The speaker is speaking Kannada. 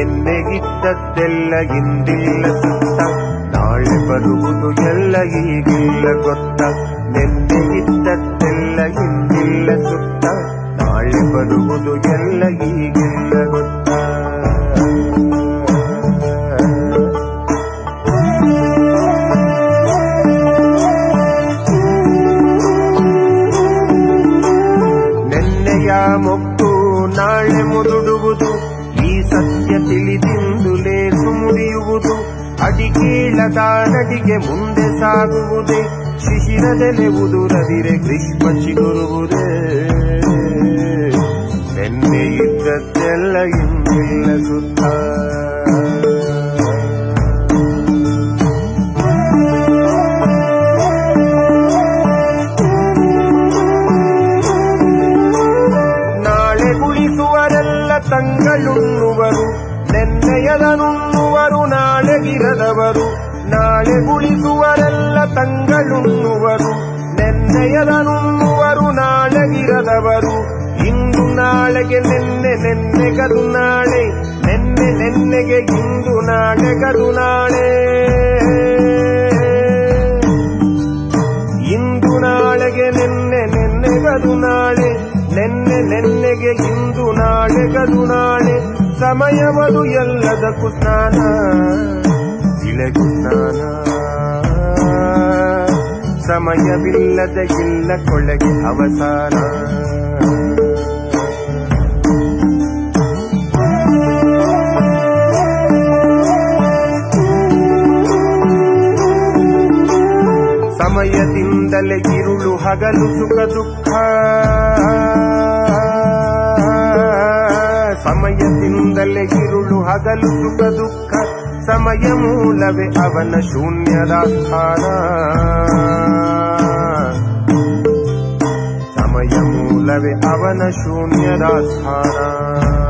ನೆನ್ನೆಗಿದ್ದದ್ದೆಲ್ಲ ಇಂದಿಲ್ಲ ಸುತ್ತ ನಾಳೆ ಬರುವುದು ಎಲ್ಲ ಈಗಿಲ್ಲ ಗೊತ್ತ ನೆನ್ನೆಗಿದ್ದದ್ದೆಲ್ಲ ಇಂದಿಲ್ಲ ಸುತ್ತ ನಾಳೆ ಬರುವುದು ಎಲ್ಲ ಈಗಿಲ್ಲ ಗೊತ್ತ ನೆನ್ನೆಯ ಮೊಗ್ಗು ನಾಳೆ ಮುದುಡುವುದು ಈ ಸತ್ಯ ತಿಳಿದಿಂದು ಲೇಸು ಮುಡಿಯುವುದು ಅಡಿಕೇಳದ ನಡಿಗೆ ಮುಂದೆ ಸಾಗುವುದೇ ಶಿಶಿರದೆಲೆ ಉದುರದಿರೆ ಗ್ರೀಷ್ಮ ಚಿಗುರುವುದೇ ನೆನ್ನೆ ಇದ್ದದ್ದೆಲ್ಲ ಇನ್ನಿಲ್ಲ ಸುತ್ತ ನಾಳೆ ಉಳಿಸುವರೆಲ್ಲ ತಂಗಳುಣ್ಣುವರು ನೆನ್ನೆಯದನುಣ್ಣುವರು ನಾಳೆಗಿರದವರು ನಾಳೆ ಉಳಿಸುವರೆಲ್ಲ ತಂಗಳುಣ್ಣುವರು ನೆನ್ನೆಯದನುಣ್ಣುವರು ನಾಳೆಗಿರದವರು ಇಂದು ನಾಳೆಗೆ ನೆನ್ನೆ ನೆನ್ನೆಗದು ನಾಳೆ ನೆನ್ನೆ ನೆನ್ನೆಗೆ ಇಂದು ನಾಳೆಗದು ನಾಳೆ ಇಂದು ನಾಳೆಗೆ ನೆನ್ನೆ ನೆನ್ನೆಗದು ನಾಳೆ ನೆನ್ನೆ ನೆನ್ನೆಗೆ ಇಂದು ನಾಳೆಗದು ನಾಳೆ ಸಮಯವದು ಎಲ್ಲದಕ್ಕೂ ಸ್ನಾನ ಇಳೆಗೂ ಸ್ನಾನ ಸಮಯವಿಲ್ಲದ ಇಲ್ಲ ಕೊಳಗೆ ಅವಸಾನ ಸಮಯದಿಂದಲೇ ಇರುಳು ಹಗಲು ಸುಖ ದುಃಖ ಸಮಯದಿಂದಲೇ ಇರುಳು ಹಗಲು ಸುಖ ದುಃಖ ಸಮಯ ಮೂಲವೇ ಅವನ ಶೂನ್ಯದ ಸ್ಥಾನ ಸಮಯ ಮೂಲವೇ ಅವನ ಶೂನ್ಯದ ಸ್ಥಾನ